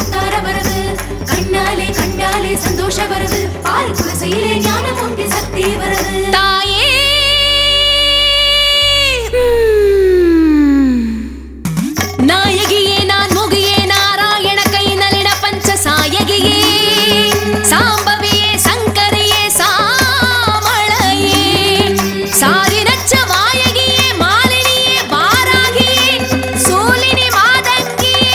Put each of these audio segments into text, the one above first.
முத்தார வருது கண்ணாலே கண்டாலே சந்தோஷ வருது பால் குலசையிலே ஞானம் உண்டு சக்தி வருது தாயே நாயகியே நான் முகியே நாராயண கை நலிட பஞ்ச சாயகியே சாம்பவியே சங்கரியே சாமளையே சாரி நச்ச வாயகியே மாலினியே வாராகியே சூலினி மாதங்கியே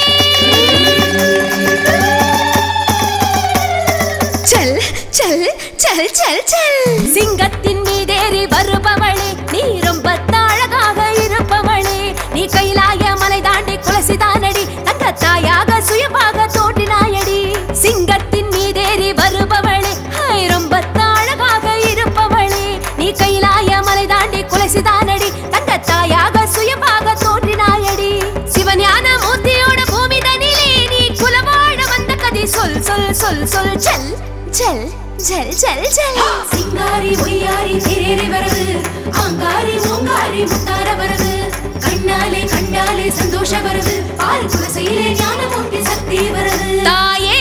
செல் செல் செல் செல் செல் சிங்கத்தின் மீதேறி வருபவளே நீ ரொம்ப அழகாக இருப்பவளே நீ கைலாய மலை தாண்டி குலசிதானடி தங்க தாயாக சுயமாக தோன்றினாயடி சிங்கத்தின் மீதேறி வருபவளே ஹாய் ரொம்ப அழகாக இருப்பவளே நீ கைலாய மலை தாண்டி குலசிதானடி தங்க தாயாக சுயமாக தோன்றினாயடி சிவஞான மூர்த்தியோட பூமி தனிலே நீ குலவாழ வந்த கதை சொல் சொல் சொல் சொல் செல் செல் செல் செல் செல் சிங்காரி ஒய்யாரி தேரேறி வருது ஆங்காரி ஓங்காரி முத்தார வருது கண்ணாலே கண்டாலே சந்தோஷ வருது பால் குலசையிலே ஞானம் உண்டு சக்தி வருது தாயே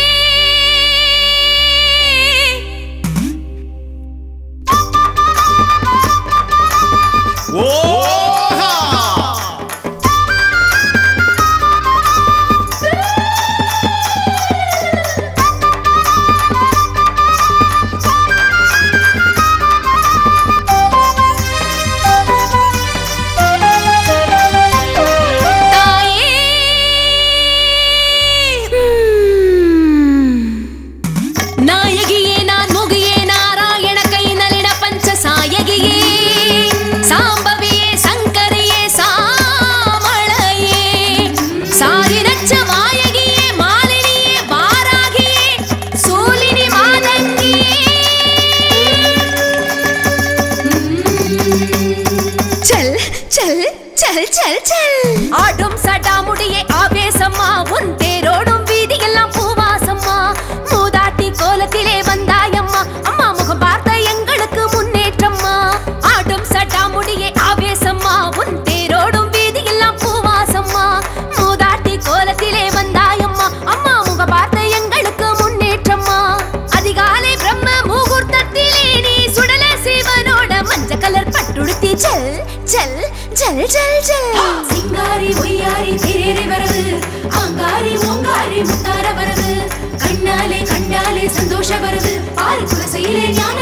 தாயே நாயகியே நான் முகியே நாராயண கை நலிட பஞ்ச சாயகியே சாம்பவியே சங்கரியே சாமளையே சாரி நச்ச வாயகியே மாலினியே வாராகியே சூலினி மாதங்கியே செல் செல் செல் செல் செல் ஆடும் சடாமுடியே ஆவேசம்மா உன் தேரோடும் வீதியெல்லாம் பூவாசம்மா மூதாட்டி கோலத்திலே வந்தாயம்மா அம்மா முகம் பார்த்த எங்களுக்கு முன்னேற்றம்மா ஆடும் சடாமுடியே ஆவேசம்மா உன் தேரோடும் வீதியெல்லாம் பூவாசம்மா மூதாட்டி கோலத்திலே வந்தாயம்மா அம்மா முகம் பார்த்த எங்களுக்கு முன்னேற்றம்மா அதிகாலை பிரம்ம முகூர்த்தத்திலே நீ சுடல சிவனோட மஞ்ச கலர் பட்டுடுத்தி செல் செல் செல் செல் செல் சிங்காரி ஒய்யாரி தேரேறி வருது ஆங்காரி ஓங்காரி முத்தார வருது கண்ணாலே கண்டாலே சந்தோஷ வருது பால் குலசையிலே ஞானம்